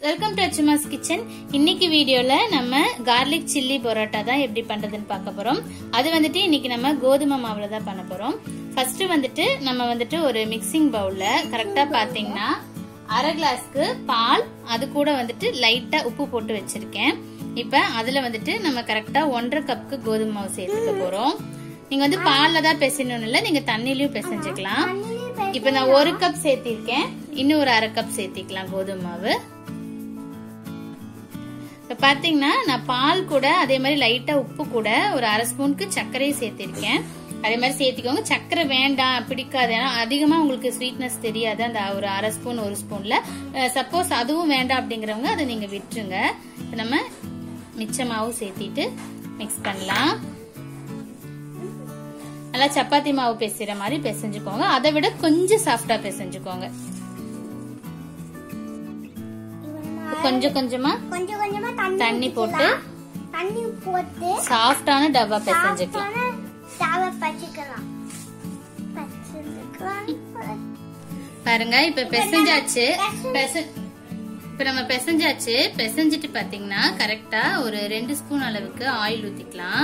Welcome to Achuma's kitchen இன்னைக்கு வீடியோல நம்ம கார்லிக் சில்லி பரோட்டா தான் எப்படி பண்றதுன்னு பார்க்க போறோம் அது வந்துட்டு இன்னைக்கு நம்ம கோதுமை மாவுல தான் பண்ண போறோம் ஃபர்ஸ்ட் வந்துட்டு நம்ம வந்துட்டு ஒரு மிக்சிங் பவுல்ல கரெக்டா பாத்தீங்கன்னா அரை கிளாஸ்க்கு பால் அது கூட வந்துட்டு லைட்டா உப்பு போட்டு வச்சிருக்கேன் இப்ப அதுல வந்துட்டு நம்ம கரெக்டா ஒன்றரை கப்புக்கு கோதுமை மாவு சேர்த்துக்க போறோம் நீங்க வந்து பால்ல தான் பிசையணும் இல்ல நீங்க தண்ணிலயும் பிசைஞ்சுக்கலாம் இப்ப நான் ஒரு கப் சேர்த்திருக்கேன் இன்னும் ஒரு அரை கப் சேர்த்திக்கலாம் கோதுமை மாவு இப்ப பாத்தீங்கன்னா நான் பால் கூட அதே மாதிரி லைட்டா உப்பு கூட ஒரு அரை ஸ்பூனுக்கு சர்க்கரையும் சேர்த்திருக்கேன் அதே மாதிரி சேர்த்திக்கோங்க சர்க்கரை வேண்டாம் பிடிக்காது ஏன்னா அதிகமா உங்களுக்கு ஸ்வீட்னஸ் தெரியாது அந்த ஒரு அரை ஸ்பூன் ஒரு ஸ்பூன்ல சப்போஸ் அதுவும் வேண்டாம் அப்படிங்கிறவங்க அதை நீங்க விட்டுருங்க இப்ப நம்ம மிச்சமாவும் சேர்த்திட்டு மிக்ஸ் பண்ணலாம் நல்லா சப்பாத்தி மாவு பிசைற மாதிரி பிசைஞ்சுக்கோங்க அதை விட கொஞ்சம் சாஃப்டா பிசைஞ்சுக்கோங்க கொஞ்சம் கொஞ்சமா கொஞ்சம் கொஞ்சமா தண்ணி தண்ணி போட்டு தண்ணி போட்டு சாஃப்டான டவா பிசைஞ்சுக்கலாம் சாவை பச்சிக்கலாம் பச்சிக்கலாம் பாருங்க இப்ப பிசைஞ்சாச்சு பெச- இப்ப நம்ம பிசைஞ்சாச்சு பிசைஞ்சிட்டு பாத்தீங்கன்னா கரெக்டா ஒரு ரெண்டு ஸ்பூன் அளவுக்கு ஆயில் ஊத்திக்கலாம்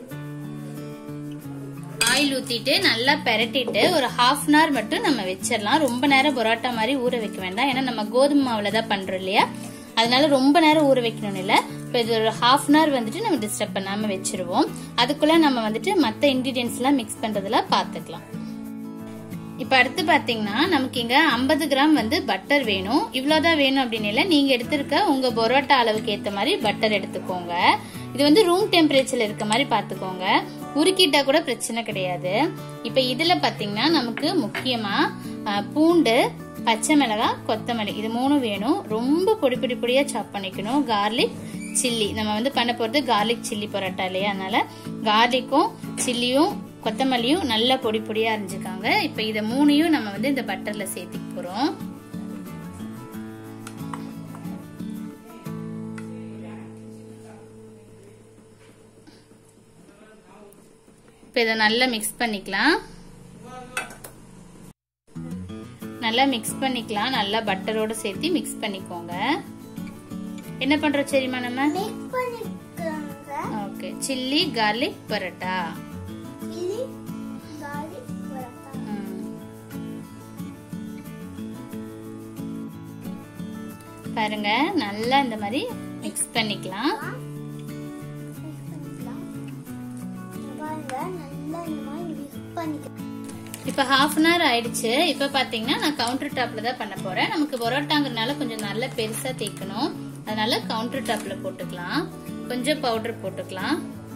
ஆயில் ஊத்திட்டு நல்லா பெரட்டிட்டு ஒரு ஹாஃப் அன் ஹவர் மட்டும் நம்ம வச்சிடலாம் ரொம்ப நேரம் பரோட்டா மாதிரி ஊற வைக்க வேண்டாம் ஏன்னா நம்ம கோதுமை மாவுல தான் பண்றோம் இல்லையா அதனால ரொம்ப நேரம் ஊற வைக்கணும்னு இல்ல இப்ப இது ஒரு ஹாஃப் அன் ஹவர் வந்துட்டு நம்ம டிஸ்டர்ப் பண்ணாம வச்சிருவோம் அதுக்குள்ள நம்ம வந்துட்டு மத்த இன்கிரீடியன்ஸ் எல்லாம் மிக்ஸ் பண்றதுல பாத்துக்கலாம் இப்ப அடுத்து பாத்தீங்கன்னா நமக்கு இங்க 50 கிராம் வந்து பட்டர் வேணும் இவ்வளவுதான் வேணும் அப்படின்னு இல்ல நீங்க எடுத்திருக்க உங்க பரோட்டா அளவுக்கு ஏத்த மாதிரி பட்டர் எடுத்துக்கோங்க இது வந்து ரூம் டெம்பரேச்சர்ல இருக்க மாதிரி பாத்துக்கோங்க உருக்கிட்டா கூட பிரச்சனை கிடையாது இப்ப இதுல பாத்தீங்கன்னா நமக்கு முக்கியமா அஹ், பூண்டு பச்சை மிளகாய் கொத்தமல்லி இது மூணும் வேணும் ரொம்ப பொடி பொடி பொடியா சாப் பண்ணிக்கணும் கார்லிக் சில்லி நம்ம வந்து பண்ண போறது கார்லிக் சில்லி பரோட்டா இல்லையா அதனால கார்லிக்கும் சில்லியும் கொத்தமல்லியும் நல்லா பொடி பொடியா அரிஞ்சுக்காங்க இப்ப இத மூணையும் நம்ம வந்து இந்த பட்டர்ல சேர்த்திக்க போறோம் இப்ப இத நல்லா மிக்ஸ் பண்ணிக்கலாம் நல்லா மிக்ஸ் பண்ணிக்கலாம் நல்லா பட்டரோட சேர்த்து மிக்ஸ் பண்ணிக்கோங்க என்ன பண்றோம் சரிம்மா நம்ம மிக்ஸ் பண்ணிக்கோங்க okay chilli garlic parotta chilli garlic parotta ம். பாருங்க நல்லா இந்த மாதிரி மிக்ஸ் பண்ணிக்கலாம் மிக்ஸ் பண்ணிக்கலாம் பாருங்க நல்லா இந்த மாதிரி மிக்ஸ் பண்ணிக்கலாம் இப்ப ஹாஃப் அன் ஹவர் ஆயிடுச்சு இப்ப பாத்தீங்கன்னா நான் கவுண்டர் டாப்ல தான் பண்ண போறேன் நமக்கு பரோட்டாங்கிறதுனால கொஞ்சம் நல்லா பெருசா தேய்க்கணும் அதனால கவுண்டர் டாப்ல போட்டுக்கலாம் கொஞ்சம் பவுடர் போட்டுக்கலாம்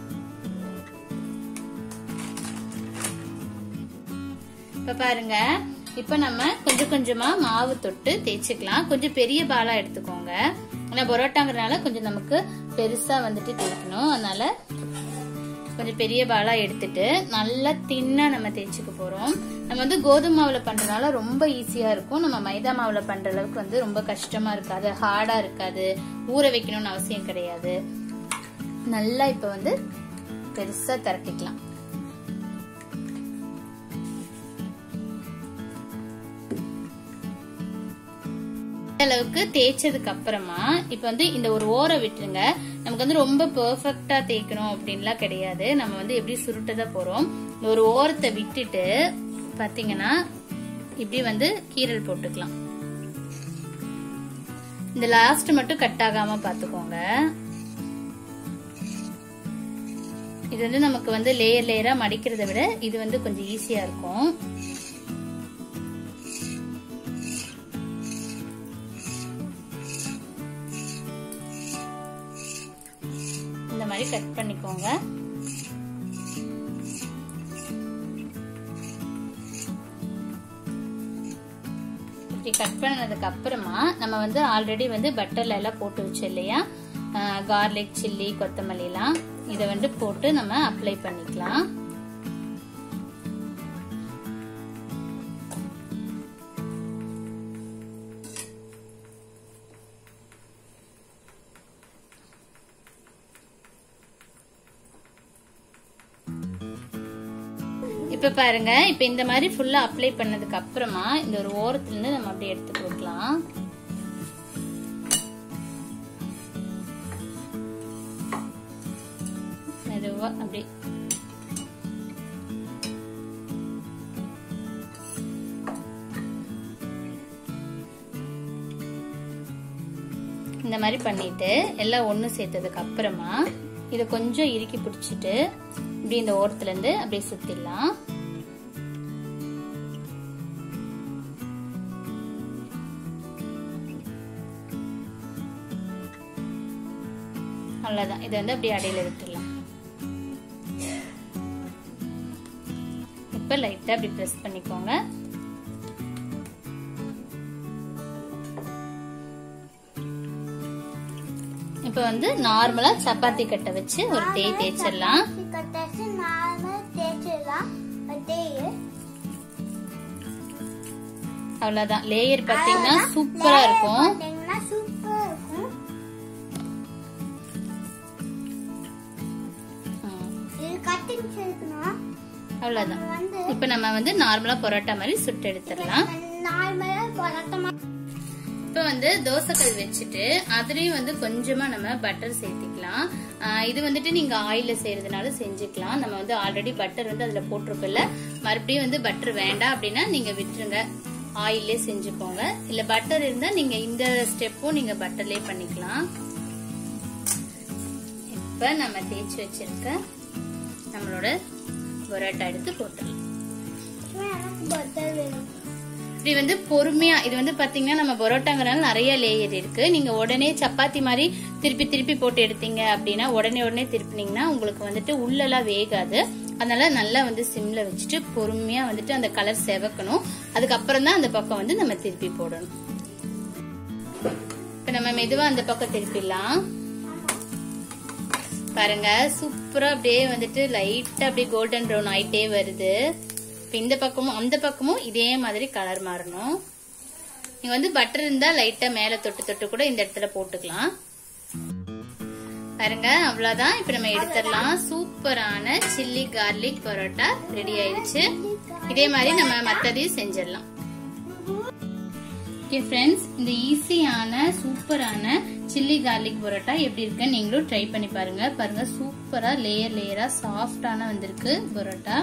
இப்ப பாருங்க இப்ப நம்ம கொஞ்சம் கொஞ்சமா மாவு தொட்டு தேய்ச்சிக்கலாம் கொஞ்சம் பெரிய பாலா எடுத்துக்கோங்க ஏன்னா பரோட்டாங்கிறதுனால கொஞ்சம் நமக்கு பெருசா வந்துட்டு தேய்க்கணும் அதனால கொஞ்சம் பெரிய பாலா எடுத்துட்டு நல்லா தின்னா நம்ம தேய்ச்சிக்க போறோம் நம்ம வந்து கோதுமை மாவுல பண்றதுனால ரொம்ப ஈஸியா இருக்கும் நம்ம மைதா மாவுல பண்ற அளவுக்கு வந்து ரொம்ப கஷ்டமா இருக்காது ஹார்டா இருக்காது ஊற வைக்கணும்னு அவசியம் கிடையாது நல்லா இப்ப வந்து பெருசா திரட்டிக்கலாம் இந்த அளவுக்கு தேய்ச்சதுக்கு அப்புறமா இப்ப வந்து இந்த ஒரு ஓரை விட்டுருங்க நமக்கு வந்து ரொம்ப பெர்ஃபெக்டா தேய்க்கணும் அப்படின்லாம் கிடையாது நம்ம வந்து எப்படி சுருட்டதான் போறோம் இந்த ஒரு ஓரத்தை விட்டுட்டு பாத்தீங்கன்னா இப்படி வந்து கீரல் போட்டுக்கலாம் இந்த லாஸ்ட் மட்டும் கட் ஆகாம பாத்துக்கோங்க இது வந்து நமக்கு வந்து லேயர் லேயரா மடிக்கிறத விட இது வந்து கொஞ்சம் ஈஸியா இருக்கும் இந்த மாதிரி கட் பண்ணிக்கோங்க இப்படி கட் பண்ணதுக்கு அப்புறமா நம்ம வந்து ஆல்ரெடி வந்து பட்டர்ல எல்லாம் போட்டு வச்சோம் இல்லையா கார்லிக் சில்லி கொத்தமல்லி எல்லாம் இதை வந்து போட்டு நம்ம அப்ளை பண்ணிக்கலாம் இப்ப பாருங்க இப்ப இந்த மாதிரி ஃபுல்லா அப்ளை பண்ணதுக்கு அப்புறமா இந்த ஒரு ஓரத்துல இருந்து நம்ம அப்படியே எடுத்து கொடுக்கலாம் மெதுவா அப்படி இந்த மாதிரி பண்ணிட்டு எல்லாம் ஒன்று சேர்த்ததுக்கு அப்புறமா இதை கொஞ்சம் இறுக்கி பிடிச்சிட்டு இப்படி இந்த ஓரத்துல இருந்து அப்படியே சுத்திடலாம் அவ்வளவுதான் இதை வந்து அப்படியே அடையில விட்டுடலாம் இப்ப லைட்டா அப்படி பிரஸ் பண்ணிக்கோங்க இப்ப வந்து நார்மலா சப்பாத்தி கட்டை வச்சு ஒரு தேய் தேய்ச்சிடலாம் கட்டாச்சு நார்மல் தேய்ச்சிடலாம் தேய் அவ்வளவுதான் லேயர் பாத்தீங்கன்னா சூப்பரா இருக்கும் பார்த்தீங்கன்னா சூப்பரா இருக்கும் ம், இது கட்டிங் இருக்கணும் அவ்வளவுதான் வந்து இப்ப நம்ம வந்து நார்மலா பரோட்டா மாதிரி சுட்டு எடுத்துடலாம் நார்மலா பரோட்டா இப்ப வந்து தோசைக்கல் வச்சுட்டு அதுலயும் வந்து கொஞ்சமா நம்ம பட்டர் சேர்த்திக்கலாம் ஆஹ் இது வந்துட்டு நீங்க ஆயில செய்யறதுனால செஞ்சுக்கலாம் நம்ம வந்து ஆல்ரெடி பட்டர் வந்து அதுல போட்டிருக்கோம்ல மறுபடியும் வந்து பட்டர் வேண்டாம் அப்படின்னா நீங்க விட்டுருங்க ஆயிலே செஞ்சுக்கோங்க இல்ல பட்டர் இருந்தா நீங்க இந்த ஸ்டெப்பும் நீங்க பட்டர்லயே பண்ணிக்கலாம் இப்ப நம்ம தேய்ச்சி வச்சிருக்க நம்மளோட பரோட்டா எடுத்து போட்டுடலாம் எனக்கு பட்டர் வேணும் இப்படி வந்து பொறுமையா இது வந்து பாத்தீங்கன்னா நம்ம பரோட்டாங்கறனால நிறைய லேயர் இருக்கு நீங்க உடனே சப்பாத்தி மாதிரி திருப்பி திருப்பி போட்டு எடுத்தீங்க அப்படின்னா உடனே உடனே திருப்பினீங்கன்னா உங்களுக்கு வந்துட்டு உள்ளெல்லாம் வேகாது அதனால நல்லா வந்து சிம்ல வச்சுட்டு பொறுமையா வந்துட்டு அந்த கலர் செவக்கணும் அதுக்கப்புறம் தான் அந்த பக்கம் வந்து நம்ம திருப்பி போடணும் இப்ப நம்ம மெதுவா அந்த பக்கம் திருப்பிடலாம் பாருங்க சூப்பரா அப்படியே வந்துட்டு லைட்டா அப்படியே கோல்டன் ப்ரௌன் ஆயிட்டே வருது இப்ப இந்த பக்கமும் அந்த பக்கமும் இதே மாதிரி கலர் மாறணும் நீங்க வந்து பட்டர் இருந்தா லைட்டா மேல தொட்டு தொட்டு கூட இந்த இடத்துல போட்டுக்கலாம் பாருங்க அவ்வளவுதான் இப்ப நம்ம எடுத்துடலாம் சூப்பரான சில்லி கார்லிக் பரோட்டா ரெடி ஆயிடுச்சு இதே மாதிரி நம்ம மத்ததையும் செஞ்சிடலாம் ஓகே ஃப்ரெண்ட்ஸ் இந்த ஈஸியான சூப்பரான சில்லி கார்லிக் பரோட்டா எப்படி இருக்குன்னு நீங்களும் ட்ரை பண்ணி பாருங்க பாருங்க சூப்பரா லேயர் லேயரா சாஃப்டான வந்திருக்கு பரோட்டா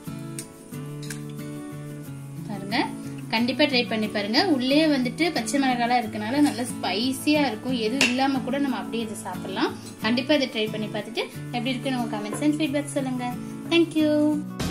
பாருங்க கண்டிப்பா ட்ரை பண்ணி பாருங்க உள்ளே வந்துட்டு பச்சை மிளகாலாம் இருக்கனால நல்லா ஸ்பைசியா இருக்கும் எதுவும் இல்லாம கூட நம்ம அப்படியே இதை சாப்பிடலாம் கண்டிப்பா இதை ட்ரை பண்ணி பார்த்துட்டு எப்படி இருக்குன்னு உங்க கமெண்ட்ஸ் அண்ட் ஃபீட்பேக் சொல்லுங்க தேங்க்யூ